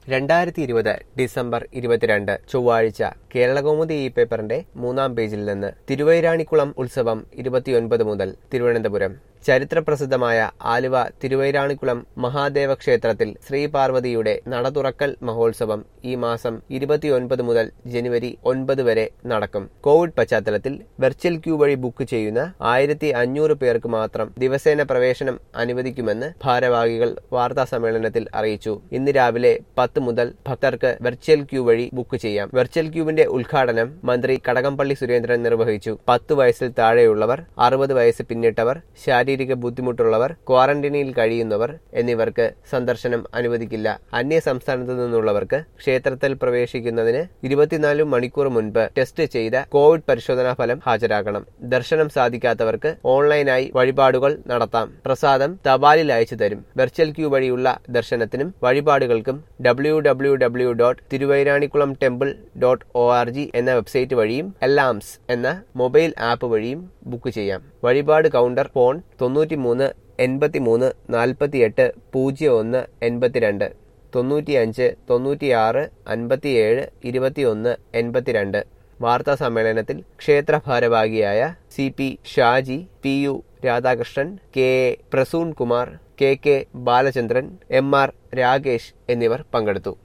രണ്ടായിരത്തി ഇരുപത് ഡിസംബർ ഇരുപത്തിരണ്ട് ചൊവ്വാഴ്ച കേരളകൗമുദി ഈ പേപ്പറിന്റെ മൂന്നാം പേജിൽ നിന്ന് തിരുവൈരാണിക്കുളം ഉത്സവം ഇരുപത്തിയൊൻപത് മുതൽ തിരുവനന്തപുരം ചരിത്രപ്രസിദ്ധമായ ആലുവ തിരുവൈരാണിക്കുളം മഹാദേവ ക്ഷേത്രത്തിൽ ശ്രീപാർവതിയുടെ നടതുറക്കൽ മഹോത്സവം ഈ മാസം ഇരുപത്തിയൊൻപത് മുതൽ ജനുവരി ഒൻപത് വരെ നടക്കും കോവിഡ് പശ്ചാത്തലത്തിൽ വെർച്വൽ ക്യൂ വഴി ബുക്ക് ചെയ്യുന്ന ആയിരത്തി അഞ്ഞൂറ് പേർക്ക് മാത്രം ദിവസേന പ്രവേശനം അനുവദിക്കുമെന്ന് ഭാരവാഹികൾ വാർത്താ സമ്മേളനത്തിൽ അറിയിച്ചു ഇന്ന് രാവിലെ പത്ത് മുതൽ ഭക്തർക്ക് വെർച്വൽ ക്യൂ വഴി ബുക്ക് ചെയ്യാം വെർച്വൽ ക്യൂവിന്റെ ഉദ്ഘാടനം മന്ത്രി കടകംപള്ളി സുരേന്ദ്രൻ നിർവഹിച്ചു പത്ത് വയസ്സിൽ താഴെയുള്ളവർ അറുപത് വയസ്സ് പിന്നിട്ടവർ ശാരീരിക ബുദ്ധിമുട്ടുള്ളവർ ക്വാറന്റൈനിൽ കഴിയുന്നവർ എന്നിവർക്ക് സന്ദർശനം അനുവദിക്കില്ല അന്യ സംസ്ഥാനത്തു നിന്നുള്ളവർക്ക് ക്ഷേത്രത്തിൽ പ്രവേശിക്കുന്നതിന് ഇരുപത്തിനാല് മണിക്കൂർ മുൻപ് ടെസ്റ്റ് ചെയ്ത കോവിഡ് പരിശോധനാ ഫലം ഹാജരാക്കണം ദർശനം സാധിക്കാത്തവർക്ക് ഓൺലൈനായി വഴിപാടുകൾ നടത്താം പ്രസാദം തപാലിൽ അയച്ചു തരും വെർച്വൽ ക്യൂ വഴിയുള്ള ദർശനത്തിനും വഴിപാടുകൾക്കും W W W dot Thiruvairanikulam temple dot O R G എന്ന വെബ്സൈറ്റ് വഴിയും എല്ലാംസ് എന്ന മൊബൈൽ ആപ്പ് വഴിയും ബുക്ക് ചെയ്യാം വഴിപാട് കൗണ്ടർ ഫോൺ തൊണ്ണൂറ്റിമൂന്ന് എൺപത്തിമൂന്ന് നാൽപ്പത്തിയെട്ട് പൂജ്യം ഒന്ന് എൺപത്തിരണ്ട് തൊണ്ണൂറ്റിയഞ്ച് തൊണ്ണൂറ്റിയാറ് അൻപത്തിയേഴ് ഇരുപത്തിയൊന്ന് എൺപത്തിരണ്ട് വാർത്താ സമ്മേളനത്തിൽ ക്ഷേത്ര ഭാരവാഹിയായ C P Shaji P U Radhakrishnan K A Prasoon Kumar K K Balachandran M R Rakesh എന്നിവർ പങ്കെടുത്തു